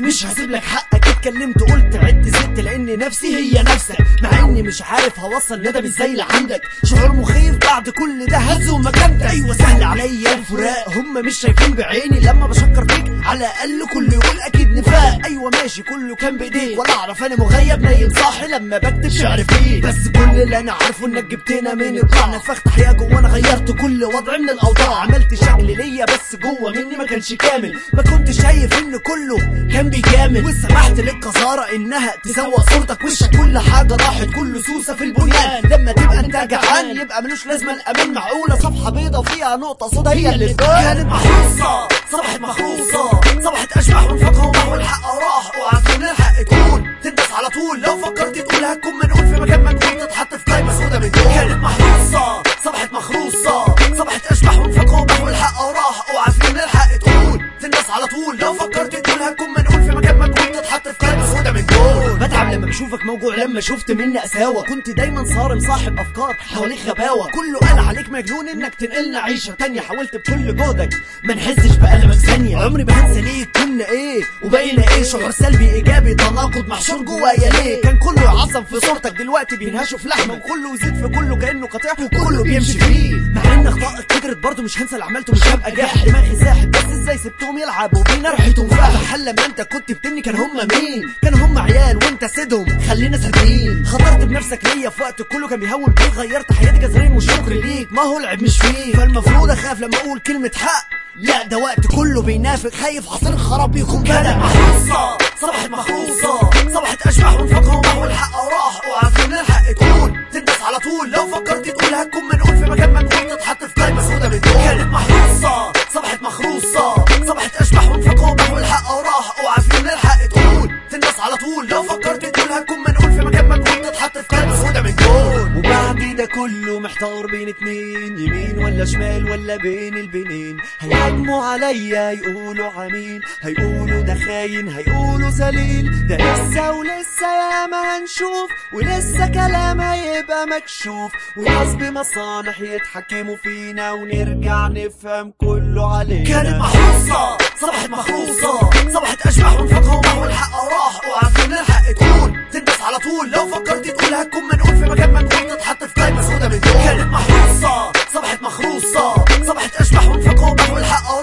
مش هسيب لك حقك اتكلمت قلت عدت زدت لان نفسي هي نفسك مع اني مش عارف هوصل ندم ازاي لعندك شعور مخيف بعد كل ده هز ومكانتك ايوه سهل عليا الفراق هم مش شايفين بعيني لما بشكر فيك على الاقل كله يقول اكيد نفاق ايوه ماشي كله كان بايديك ولا اعرف انا مغيب نايم صاحي لما بكتب شعر فيك بس كل اللي انا عارفه انك جبتنا من القاع نفخت حياه جوانا غيرت كل وضع من الاوضاع عملت شكل ليا بس جوه مني ما كانش كامل ما كنت شايف ان كله كان بيجامل وسمحت للقذاره انها تسوق صورتك وشك كل حاجه راحت كل سوسه في البنيان لما تبقى انت جعان يبقى ملوش لازمه الامان معقوله صفحه بيضه وفيها نقطه سودا هي اللي تبان كانت محروسه صبحت مخروصه صبحت اشبح من فقه والحق راح وعارف ان الحق تكون تندس على طول لو فكرت تقول هتكون منقول في مكان مجهول تتحط في قايمه سودا من دول كانت محروسه صبحت مخروصه صبحت اشبح من فقه والحق راح وعارف ان الحق تكون تندس على طول لو فكرت تقول هتكون منقول في مكان مجهول تتحط في قايمه سودا من دول بتعب لما بشوفك موجوع لما شفت مني قساوه كنت دايما صارم صاحب افكار حواليك غباوه كله قال عليك مجنون انك تنقلنا عيشه تانية حاولت بكل جهدك ما نحسش بألمك ثانيه عمري ما هنسى ليك كنا ايه وبقينا ايه شعور سلبي ايجابي تناقض محشور جوايا ليه كان كله يعظم في صورتك دلوقتي بينهشوا في لحمك وكله يزيد في كله كانه قطيع وكله بيمشي فيه مع ان اخطائك كترت برضه مش هنسى اللي عملته مش هبقى جاحد دماغي ساحب بس ازاي سبتهم يلعبوا بينا ريحتهم فاحة حل لما انت كنت بتبني كان هم مين كان هم عيال وانت سيدهم خلينا سادين خطرت بنفسك ليا في وقت كله كان بيهون بيك غيرت حياتي جذريا والشكر ليك ما هو العيب مش فيه فالمفروض اخاف لما اقول كلمة حق لا ده وقت كله بينافق خايف حصير الخراب يكون كده محروسة صبحت مخروصة صبحت اشبح من فقه والحق راح وعارف ان الحق تكون تندس على طول لو فكرت تقول هتكون منقول في مكان مجهول تتحط في قايمة سودا من دول كانت محروسة صبحت مخروصة صبحت اشبح من فقه والحق راح وعارف ان الحق تكون تندس على طول لو فكرت تقول هتكون منقول في مكان مجهول تتحط في قايمة سودا من دول وبعد ده كله محتار بين اتنين يمين ولا شمال ولا بين البنين هيهاجموا عليا يقولوا عميل هيقولوا ده خاين هيقولوا ذليل ده لسه ولسه ياما هنشوف ولسه كلام هيبقى مكشوف وناس بمصالح يتحكموا فينا ونرجع نفهم كله علينا كانت محروسة صبحت مخروصة صبحت أشبح من فقه والحق راح وعارف إن الحق تكون تندس على طول لو فكرت تقول هتكون منقول في مكان مجهول تتحط في قايمة سودا من دول كانت محروسة صبحت مخروصة صبحت أشبح من فقه والحق